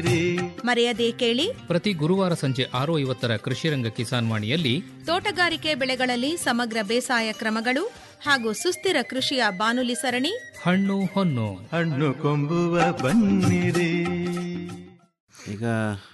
ಮರೆಯದೇ ಕೇಳಿ ಪ್ರತಿ ಗುರುವಾರ ಸಂಜೆ ಆರು ಐವತ್ತರ ಕೃಷಿರಂಗ ಕಿಸಾನ್ ವಾಣಿಯಲ್ಲಿ ತೋಟಗಾರಿಕೆ ಬೆಳೆಗಳಲ್ಲಿ ಸಮಗ್ರ ಬೇಸಾಯ ಕ್ರಮಗಳು ಹಾಗೂ ಸುಸ್ಥಿರ ಕೃಷಿಯ ಬಾನುಲಿ ಸರಣಿ ಹಣ್ಣು ಹೊನ್ನು ಹಣ್ಣು ಕೊಂಬುವ ಬನ್ನಿರಿ ಈಗ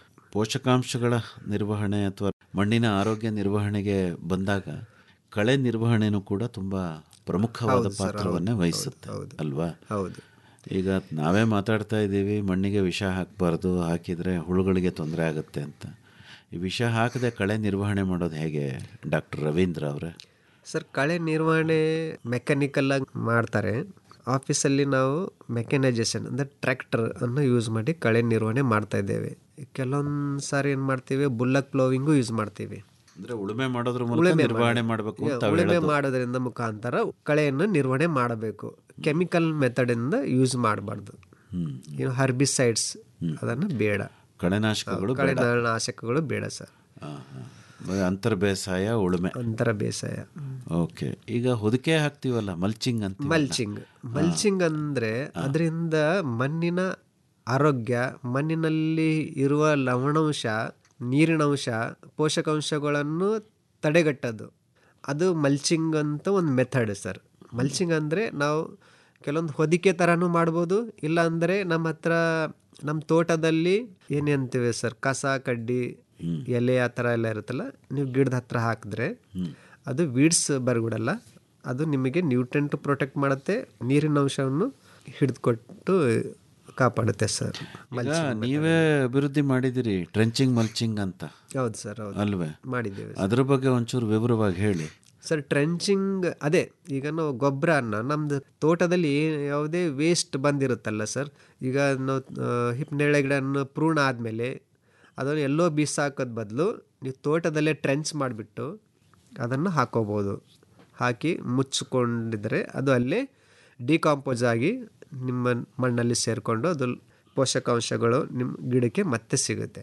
ಪೋಷಕಾಂಶಗಳ ನಿರ್ವಹಣೆ ಅಥವಾ ಮಣ್ಣಿನ ಆರೋಗ್ಯ ನಿರ್ವಹಣೆಗೆ ಬಂದಾಗ ಕಳೆ ನಿರ್ವಹಣೆನೂ ಕೂಡ ತುಂಬ ಪ್ರಮುಖವಾದ ಪಾತ್ರವನ್ನೇ ವಹಿಸುತ್ತೆ ಅಲ್ವಾ ಹೌದು ಈಗ ನಾವೇ ಮಾತಾಡ್ತಾ ಇದ್ದೀವಿ ಮಣ್ಣಿಗೆ ವಿಷ ಹಾಕಬಾರ್ದು ಹಾಕಿದರೆ ಹುಳುಗಳಿಗೆ ತೊಂದರೆ ಆಗುತ್ತೆ ಅಂತ ಈ ವಿಷ ಹಾಕದೆ ಕಳೆ ನಿರ್ವಹಣೆ ಮಾಡೋದು ಹೇಗೆ ಡಾಕ್ಟರ್ ರವೀಂದ್ರ ಅವರೇ ಸರ್ ಕಳೆ ನಿರ್ವಹಣೆ ಮೆಕ್ಯಾನಿಕಲ್ ಆಗಿ ಮಾಡ್ತಾರೆ ಆಫೀಸಲ್ಲಿ ನಾವು ಮೆಕ್ಯಾನೈಸೇಷನ್ ಅಂದರೆ ಟ್ರ್ಯಾಕ್ಟರ್ ಅನ್ನು ಯೂಸ್ ಮಾಡಿ ಕಳೆ ನಿರ್ವಹಣೆ ಮಾಡ್ತಾ ಇದ್ದೇವೆ ಕೆಲವೊಂದು ಸಾರಿ ಏನು ಮಾಡ್ತೀವಿ ಬುಲ್ಲಕ್ ಪ್ಲೋವಿಂಗು ಯೂಸ್ ಮಾಡ್ತೀವಿ ಅಂದರೆ ಉಳುಮೆ ಮಾಡೋದ್ರ ಮೂಲಕ ಉಳುಮೆ ನಿರ್ವಹಣೆ ಮಾಡಿ- ಮಾಡಬೇಕು ಯಾ, ಅಂತ ತಾವು ಉಳುಮೆ ಹೇಳೋದು. ಮಾಡೋದ್ರಿಂದ ಮುಖಾಂತರ ಕಳೆಯನ್ನು ನಿರ್ವಹಣೆ ಮಾಡಬೇಕು ಕೆಮಿಕಲ್ ಮೆಥಡಿಂದ ಯೂಸ್ ಮಾಡಬಾರ್ದು ಏನು ಹರ್ಬಿಸೈಡ್ಸ್ ಅದನ್ನು ಬೇಡ ಕಳೆನಾಶಕಗಳು ಬೇಡ. ಕಳೆನಾಶಕಗಳು ಬೇಡ ಸರ್ ಆ, ಆ. ಅಂತರ್ ಬೇಸಾಯ ಉಳುಮೆ ಅಂತರ ಬೇಸಾಯ ಓಕೆ ಈಗ ಹೊದಿಕೆ ಹಾಕ್ತೀವಲ್ಲ ಮಲ್ಚಿಂಗ್ ಅಂತ ಮಲ್ಚಿಂಗ್ ಮಲ್ಚಿಂಗ್ ಅಂದ್ರೆ ಅದರಿಂದ ಮಣ್ಣಿನ ಆರೋಗ್ಯ ಮಣ್ಣಿನಲ್ಲಿ ಇರುವ ಲವಣಾಂಶ ನೀರಿನಂಶ ಪೋಷಕಾಂಶಗಳನ್ನು ತಡೆಗಟ್ಟೋದು ಅದು ಮಲ್ಚಿಂಗ್ ಅಂತ ಒಂದು ಮೆಥಡ್ ಸರ್ ಮಲ್ಚಿಂಗ್ ಅಂದರೆ ನಾವು ಕೆಲವೊಂದು ಹೊದಿಕೆ ಥರನೂ ಮಾಡ್ಬೋದು ಇಲ್ಲ ಅಂದರೆ ನಮ್ಮ ಹತ್ರ ನಮ್ಮ ತೋಟದಲ್ಲಿ ಏನೇ ಅಂತೀವಿ ಸರ್ ಕಸ ಕಡ್ಡಿ ಎಲೆ ಆ ಥರ ಎಲ್ಲ ಇರುತ್ತಲ್ಲ ನೀವು ಗಿಡದ ಹತ್ರ ಹಾಕಿದ್ರೆ ಅದು ವೀಡ್ಸ್ ಬರ್ಬಿಡಲ್ಲ ಅದು ನಿಮಗೆ ನ್ಯೂಟ್ರೆಂಟ್ ಪ್ರೊಟೆಕ್ಟ್ ಮಾಡುತ್ತೆ ನೀರಿನ ಅಂಶವನ್ನು ಹಿಡಿದುಕೊಟ್ಟು ಕಾಪಾಡುತ್ತೆ ಸರ್ ಈಗ ನೀವೇ ಅಭಿವೃದ್ಧಿ ಮಾಡಿದಿರಿ ಟ್ರೆಂಚಿಂಗ್ ಮಲ್ಚಿಂಗ್ ಅಂತ ಹೌದು ಸರ್ ಹೌದು ಅಲ್ವೇ ಮಾಡಿದ್ದೇವೆ ಅದ್ರ ಬಗ್ಗೆ ಒಂಚೂರು ವಿವರವಾಗಿ ಹೇಳಿ ಸರ್ ಟ್ರೆಂಚಿಂಗ್ ಅದೇ ಈಗ ನಾವು ಗೊಬ್ಬರನ ನಮ್ದು ತೋಟದಲ್ಲಿ ಏ- ಯಾವುದೇ ವೇಸ್ಟ್ ಬಂದಿರುತ್ತಲ್ಲ ಸರ್ ಈಗ ನಾವು ಹಿಪ್ನೇಳೆ ಗಿಡನ ಪ್ರೂಣ ಆದಮೇಲೆ ಅದನ್ನು ಎಲ್ಲೋ ಬೀಸಾಕೋದ್ ಬದಲು ನೀವು ತೋಟದಲ್ಲೇ ಟ್ರೆಂಚ್ ಮಾಡಿಬಿಟ್ಟು ಅದನ್ನು ಹಾಕೋಬೋದು ಹಾಕಿ ಮುಚ್ಚಿಕೊಂಡಿದ್ರೆ ಅದು ಅಲ್ಲೇ ಡಿಕಾಂಪೋಸ್ ಆಗಿ ನಿಮ್ಮ ಮಣ್ಣಲ್ಲಿ ಸೇರಿಕೊಂಡು ಅದು ಪೋಷಕಾಂಶಗಳು ನಿಮ್ಮ ಗಿಡಕ್ಕೆ ಮತ್ತೆ ಸಿಗುತ್ತೆ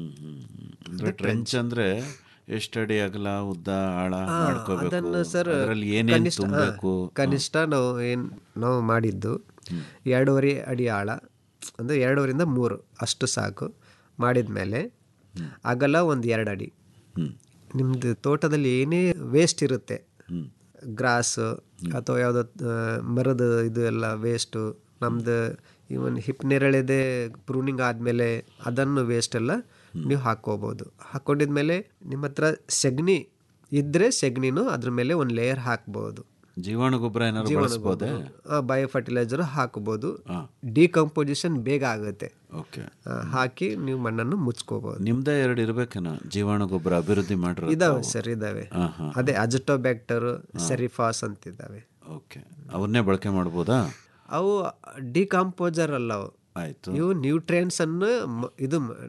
ಅಂದ್ರೆ ಟ್ರೆಂಚ್ ಅಂದ್ರೆ ಎಷ್ಟು ಅಡಿ ಅಗಲ ಉದ್ದ ಆಳ ಮಾಡ್ಕೋಬೇಕು ಅದನ್ನು ಸರ್ ಅದರಲ್ಲಿ ಏನೇನು ಕನಿಷ್ಠ ಹಾ, ತುಂಬಬೇಕು ಕನಿಷ್ಠ ನಾವು ಏನು ನಾವು ಮಾಡಿದ್ದು ಎರಡೂವರೆ ಅಡಿ ಆಳ ಅಂದರೆ ಎರಡೂವರಿಂದ ಮೂರು ಅಷ್ಟು ಸಾಕು ಮಾಡಿದ ಮೇಲೆ ಅಗಲ ಒಂದು ಎರಡು ಅಡಿ ನಿಮ್ಮದು ತೋಟದಲ್ಲಿ ಏನೇ ವೇಸ್ಟ್ ಇರುತ್ತೆ ಗ್ರಾಸ್ ಅಥವಾ ಯಾವುದೋ ಆ, ಮರದ ಇದು ಎಲ್ಲ ವೇಸ್ಟು ನಮ್ದು ಇವನ್ ಹಿಪ್ ನೆರಳಿದೆ ಪ್ರೂನಿಂಗ್ ಆದಮೇಲೆ ಅದನ್ನು ವೇಸ್ಟ್ ಎಲ್ಲ ನೀವು ಹಾಕ್ಕೋಬೋದು ಹಾಕ್ಕೊಂಡಿದ್ಮೇಲೆ ನಿಮ್ಮ ಹತ್ರ ಸೆಗಣಿ ಇದ್ದರೆ ಸೆಗಣಿನೂ ಅದ್ರ ಮೇಲೆ ಒಂದು ಲೇಯರ್ ಹಾಕ್ಬೋದು ಜೀವಾಣು ಗೊಬ್ಬರ ಏನಾದ್ರು ಬಳಸ್ಬೋದೇ ಬಯೋ ಫರ್ಟಿಲೈಸರ್ ಹಾಕ್ಬೋದು ಡಿಕಂಪೋಸಿಷನ್ ಬೇಗ ಆಗುತ್ತೆ ಓಕೆ ಆ, ಹಾಕಿ ನೀವು ಮಣ್ಣನ್ನು ಮುಚ್ಕೋಬಹುದು ನಿಮ್ದೇ ಎರಡು ಇರ್ಬೇಕೇನೋ ಜೀವಾಣು ಗೊಬ್ಬರ ಅಭಿವೃದ್ಧಿ ಮಾಡಿರೋ ಇದಾವೆ ಸರ್ ಇದಾವೆ ಹಾ, ಹಾ. ಅದೇ ಅಜಟೋಬ್ಯಾಕ್ಟರ್ ಸೆರಿಫಾಸ್ ಅಂತಿದ್ದಾವೆ ಓಕೆ ಅವನ್ನೇ ಬಳಕೆ ಮಾಡ್ಬೋದಾ ಅವು ಡಿಕಾಂಪೋಸರ್ ಅಲ್ಲ ಅವು ಆಯ್ತು ಇವು ನ್ಯೂಟ್ರಿಯೆಂಟ್ಸ್ ಅನ್ನು ಮ- ಇದು ಮ-